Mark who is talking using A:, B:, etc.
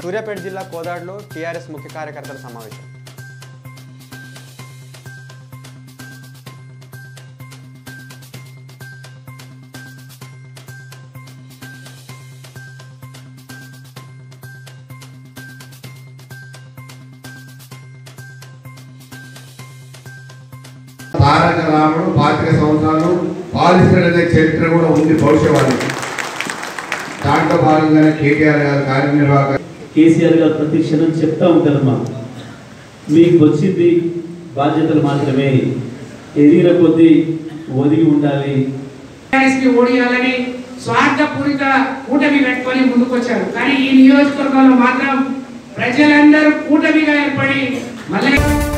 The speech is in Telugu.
A: సూర్యాపేట జిల్లా కోదాడులో టీఆర్ఎస్ ముఖ్య కార్యకర్తల సమావేశం
B: తారక రాముడు పాతిక సంవత్సరాలు పాలిస్తాడనే చరిత్ర కూడా ఉంది భవిష్యవాణికి దాంట్లో భాగంగానే కేటీఆర్ గారు కార్యనిర్వాహక
C: కేసీఆర్ గారు ప్రతి క్షణం చెప్తా ఉంటారమ్మా మీకు వచ్చింది బాధ్యతలు మాత్రమే ఎదిగిన కొద్దీ ఒదిగి ఉండాలి
D: టీఆర్ఎస్కి ఓడియాలని స్వార్థపూరిత కూటమి పెట్టుకొని ముందుకొచ్చారు కానీ ఈ నియోజకవర్గంలో మాత్రం ప్రజలందరూ కూటమిగా ఏర్పడి మళ్ళీ